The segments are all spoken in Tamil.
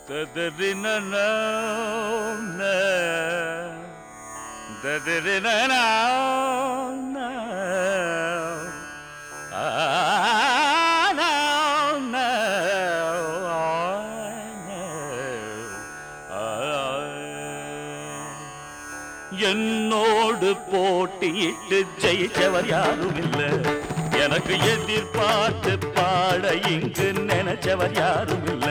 ததறின ததறின என்னோடு போட்டியிட்டு ஜெயிச்சவர் யாரும் இல்ல எனக்கு எதிர்பார்த்து பாட இங்கு நினைச்சவர் யாரும் இல்ல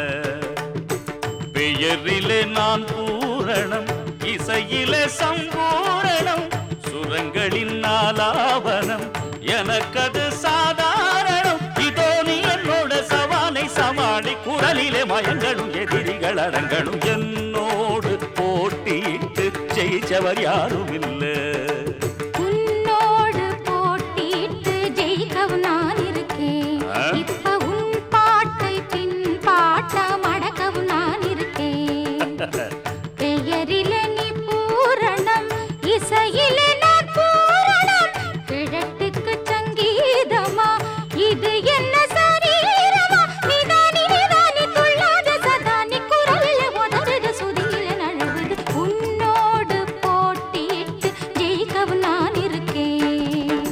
பெயரிலே நான் பூரணம் இசையிலே சம்பூரணம் சுரங்களின் நாலாவனம் எனக்கது சாதாரணம் இதோ நீ என்னோட சவாலை சமாளி குரலிலே மயங்களும் எதிரிகள் அடங்கணும் என்னோடு போட்டியிட்டு ஜெயிச்சவர் யாரும் இல்லை உன்னோடு போட்டியிட்டு ஜெயிக்கவும் நான் இருக்கேன் ஆ? இப்ப உன் பாட்டை பின் பாட்டம் அடக்கவும் நான் இருக்கேன் பெயரில நீ பூரணம் இசையில நான் பூரணம் கிழட்டுக்கு சங்கீதமா இது என்ன சரீரமா நிதானி நிதானி துள்ளாத சதானி குரலில உதறுது சுதியில நழுவுது உன்னோடு போட்டியிட்டு ஜெயிக்கவும் நான் இருக்கேன்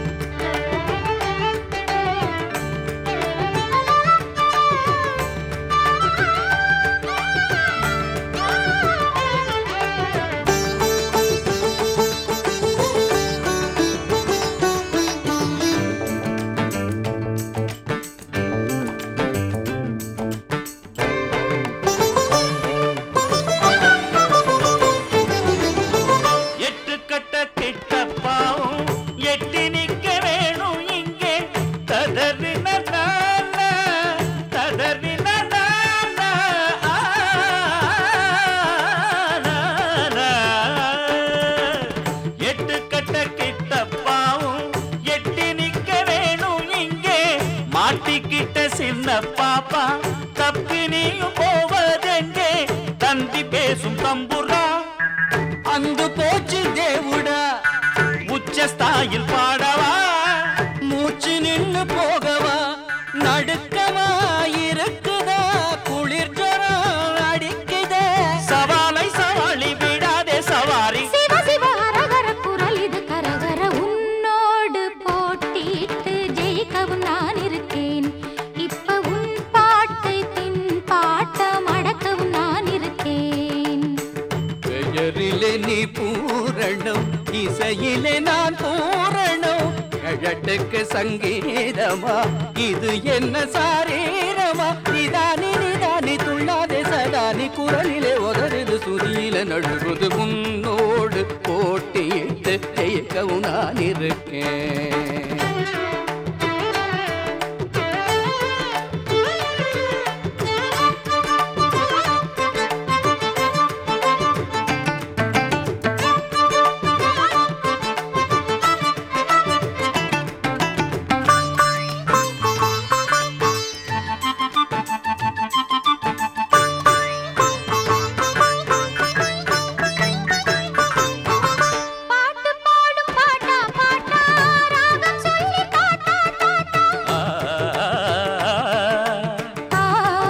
எட்டு கட்ட கிட்டப்பாவும் எட்டி நிக்க வேணும் இங்கே ததறின நான, ததறின நான, ஆ, நான. எட்டு கட்ட கிட்டப்பாவும் எட்டி நிக்க வேணும் இங்கே மாட்டிக்கிட்ட சின்ன பாப்பா தப்பி நீயும் போவதெங்கே தந்தி பேசும் தம்புரா அந்து போச்சு தேவுடா உச்ச ஸ்தாயில் பாடவா மூச்சு நின்னு போகவா நடுக்கமா இருக்குதா குளிர் ஜரம் அடிக்குதே சவாலை சவாளி விடாதே சவாரி சிவ சிவ ஹரஹர குரல் இது கரகர உன்னோடு போட்டியிட்டு ஜெயிக்கவும் நான் இருக்கேன் இப்ப உன் பாட்டை பின் பாட்டம் அடக்கவும் நான் இருக்கேன் பெயரிலே நீ பூரணம் இசையிலே நான் பூரணம் கழட்டுக்கு சங்கீதமா இது என்ன சாரீரமா நிதானி நிதானி துள்ளாதே சதானி குரலிலே உதறுது சுதியில நழுவுது உன்னோடு போட்டியிட்டு ஜெயிக்கவும் நான் இருக்கேன் பாட்டு பாடும் பாட்டா பாட்டா ராகம் சொல்லி காட்டா காட்டா ஆ, ஆ,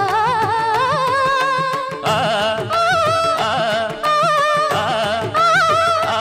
ஆ, ஆ, ஆ, ஆ,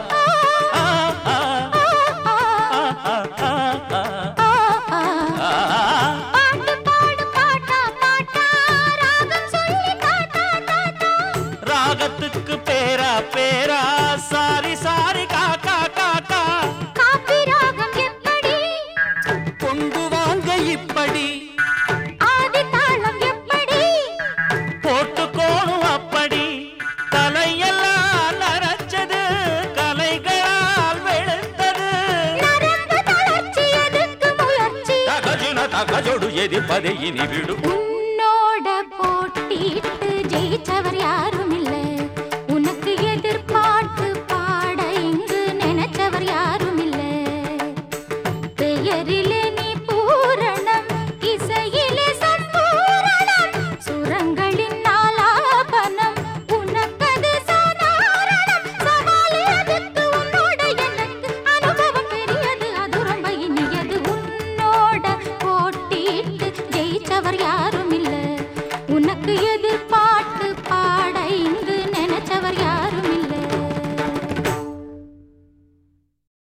ஆ, ஆ. பாட்டு பாடும் பாட்டா பாட்டா ராகம் சொல்லி காட்டா காட்டா ராகத்துக்கு பேரா பேரா சாரி சாரி காக்கா காக்கா காப்பி ராகம் எப்படி கொண்டு வாங்க இப்படி ஆதி தாளம் எப்படி போட்டுக்கோணும் அப்படி தலையெல்லாம் நரைச்சது கலைகளால் வெளுத்தது நரம்பு தளர்ச்சி எதுக்கு முயற்சி தகஜுன தகஜோடு எதிர்ப்பதை இனி விடும் உன்னோட போட்டிட்டு ஜெயிச்சவர் யாரும் இல்ல உனக்கு எதிர்பார்த்து பாட இங்கு நினைச்சவர் யாரும் இல்ல பெயரிலே நீ பூரணம் இசையிலே சம்பூரணம் சுரங்களின் நாலாபனம் உனக்கது சாதாரணம் சவாலே அதுக்கு உன்னோட எனக்கு அனுபவம் பெரியது அது ரொம்ப இனியது உன்னோட போட்டிட்டு ஜெயிச்சவர் யாரும் இல்ல உனக்கு எதிர்பார்த்து